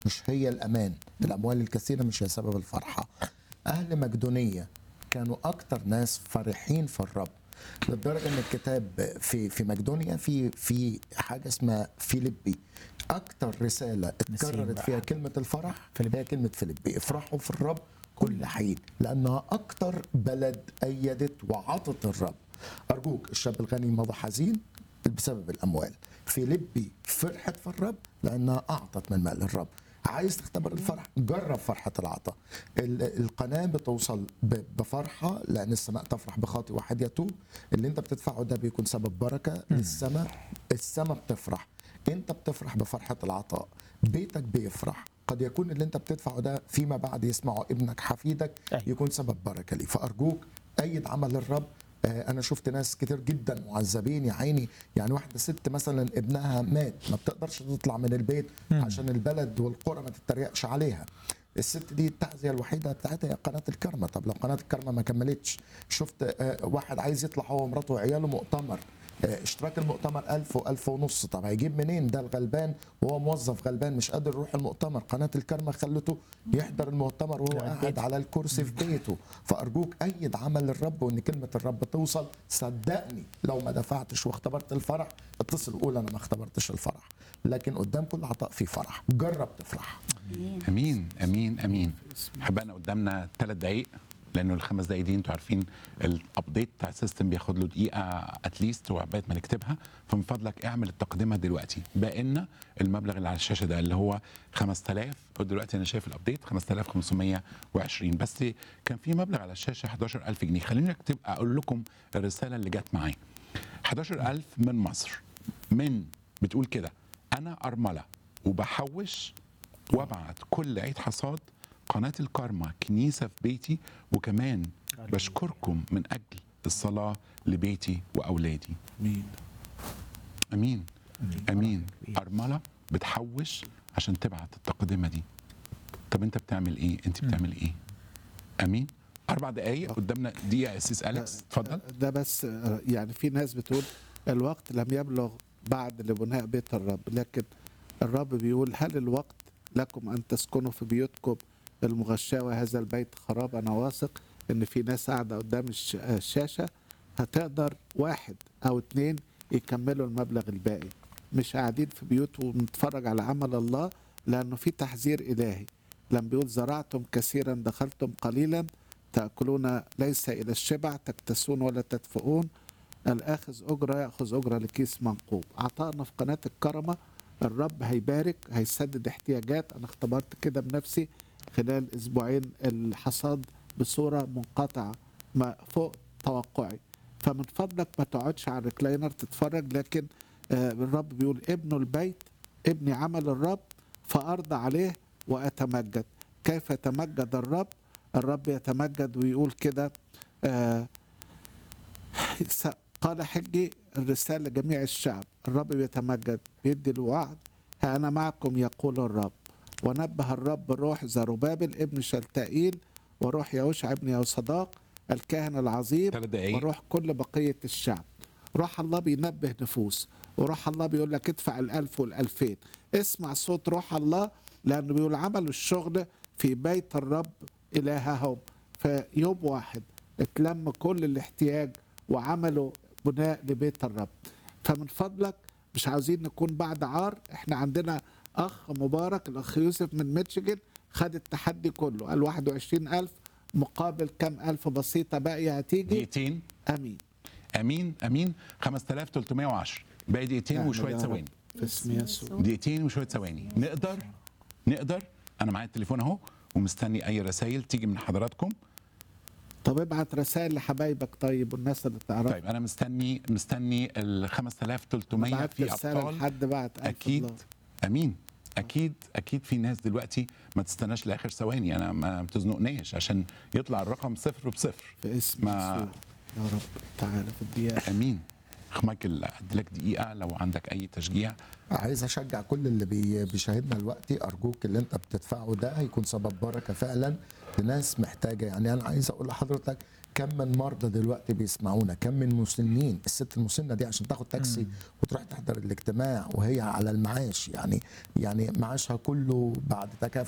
مش هي الامان الاموال الكثيره مش هي سبب الفرحه اهل مقدونيه كانوا اكتر ناس فرحين في الرب لدرجه ان الكتاب في في مقدونيا في في حاجه اسمها فيليبي اكتر رساله اتكررت بقى. فيها كلمه الفرح هي كلمه فيليبي افرحوا في الرب كل حين لانها اكتر بلد ايدت وعطت الرب ارجوك الشاب الغني مضى حزين بسبب الاموال فيليبي فرحت في الرب لانها اعطت من مال الرب عايز تختبر الفرح جرب فرحة العطاء ال- القناة بتوصل ب- بفرحة لأن السماء تفرح بخاطئ واحد يتوب اللي انت بتدفعه ده بيكون سبب بركة للسماء السماء بتفرح انت بتفرح بفرحة العطاء بيتك بيفرح قد يكون اللي انت بتدفعه ده فيما بعد يسمعه ابنك حفيدك أيوة. يكون سبب بركة ليه فأرجوك أيد عمل الرب آه، انا شفت ناس كتير جدا معذبين يا عيني يعني واحده ست مثلا ابنها مات ما بتقدرش تطلع من البيت عشان البلد والقرى ما تتريقش عليها الست دي التعزيه الوحيده بتاعتها هي قناه الكرمه طب لو قناه الكرمه ما كملتش شفت آه، واحد عايز يطلع هو ومراته وعياله مؤتمر آه، اشتراك المؤتمر ألف وألف ونص طب هيجيب منين ده الغلبان وهو موظف غلبان مش قادر يروح المؤتمر قناة الكرمة خلته يحضر المؤتمر وهو قاعد قاعد بيته. على الكرسي في بيته فأرجوك أيد عمل الرب وإن كلمة الرب توصل صدقني لو ما دفعتش واختبرت الفرح اتصل قول أنا ما اختبرتش الفرح لكن قدام كل عطاء في فرح جرب تفرح امين امين امين حبانا قدامنا ثلاث دقائق لانه الخمس دقائق دي انتوا عارفين الابديت بتاع السيستم بياخد له دقيقه اتليست وعبايه ما نكتبها فمن فضلك اعمل التقدمه دلوقتي بقى لنا المبلغ اللي على الشاشه ده اللي هو 5000 ودلوقتي انا شايف الابديت 5520 بس كان في مبلغ على الشاشه 11000 جنيه خليني اكتب اقول لكم الرساله اللي جت معايا 11000 من مصر من بتقول كده انا ارمله وبحوش وابعت كل عيد حصاد قناه الكارما كنيسه في بيتي وكمان بشكركم من اجل الصلاه لبيتي واولادي مين امين امين ارمله بتحوش عشان تبعت التقدمه دي طب انت بتعمل ايه انت بتعمل ايه امين اربع دقايق قدامنا دقيقه يا سيس اليكس اتفضل ده بس آه، يعني في ناس بتقول الوقت لم يبلغ بعد لبناء بيت الرب لكن الرب بيقول هل الوقت لكم ان تسكنوا في بيوتكم المغشاة وهذا البيت خراب انا واثق ان في ناس قاعده قدام الش- آه، الشاشه هتقدر واحد او اتنين يكملوا المبلغ الباقي مش قاعدين في بيوت ونتفرج على عمل الله لانه في تحذير الهي لما بيقول زرعتم كثيرا دخلتم قليلا تأكلون ليس إلى الشبع تكتسون ولا تدفئون الآخذ أجرة يأخذ أجرة لكيس منقوب عطائنا في قناة الكرمة الرب هيبارك هيسدد احتياجات أنا اختبرت كده بنفسي خلال أسبوعين الحصاد بصورة منقطعة ما فوق توقعي فمن فضلك ما تقعدش على الريكلاينر تتفرج لكن آه الرب بيقول ابنوا البيت ابني عمل الرب فأرضى عليه وأتمجد كيف يتمجد الرب الرب يتمجد ويقول كده آه س- قال حجي الرسالة لجميع الشعب الرب بيتمجد بيدي الوعد ها أنا معكم يقول الرب ونبه الرب روح زربابل ابن شلتائيل وروح يوشع ابن يوصداق الكاهن العظيم ثلاث دقايق وروح كل بقية الشعب روح الله بينبه نفوس وروح الله بيقول لك ادفع الألف والألفين اسمع صوت روح الله لأنه بيقول عملوا الشغل في بيت الرب إلههم في يوم واحد اتلم كل الاحتياج وعملوا بناء لبيت الرب فمن فضلك مش عاوزين نكون بعد عار احنا عندنا أخ مبارك الأخ يوسف من ميتشيجن خد التحدي كله قال 21000 مقابل كم ألف بسيطة باقية هتيجي دقيقتين امين امين امين 5310 باقي دقيقتين نعم وشويه يا رب. ثواني في اسم يسوع دقيقتين وشويه ثواني نقدر نقدر انا معايا التليفون اهو ومستني اي رسائل تيجي من حضراتكم طب ابعت رسائل لحبايبك طيب والناس اللي تعرفها طيب انا مستني مستني ال 5300 بعت في رسالة ابطال لحد بعت ألف اكيد دولار. امين اكيد اكيد في ناس دلوقتي ما تستناش لاخر ثواني انا ما بتزنقناش عشان يطلع الرقم صفر بصفر في اسم ما- يسوع يا رب تعالى في الدقيقة امين اخ مايكل اديلك دقيقه لو عندك اي تشجيع عايز اشجع كل اللي بي- بيشاهدنا دلوقتي ارجوك اللي انت بتدفعه ده هيكون سبب بركه فعلا لناس محتاجه يعني انا عايز اقول لحضرتك كم من مرضى دلوقتي بيسمعونا كم من مسنين الست المسنه دي عشان تاخد تاكسي وتروح تحضر الاجتماع وهي على المعاش يعني يعني معاشها كله بعد تكافؤ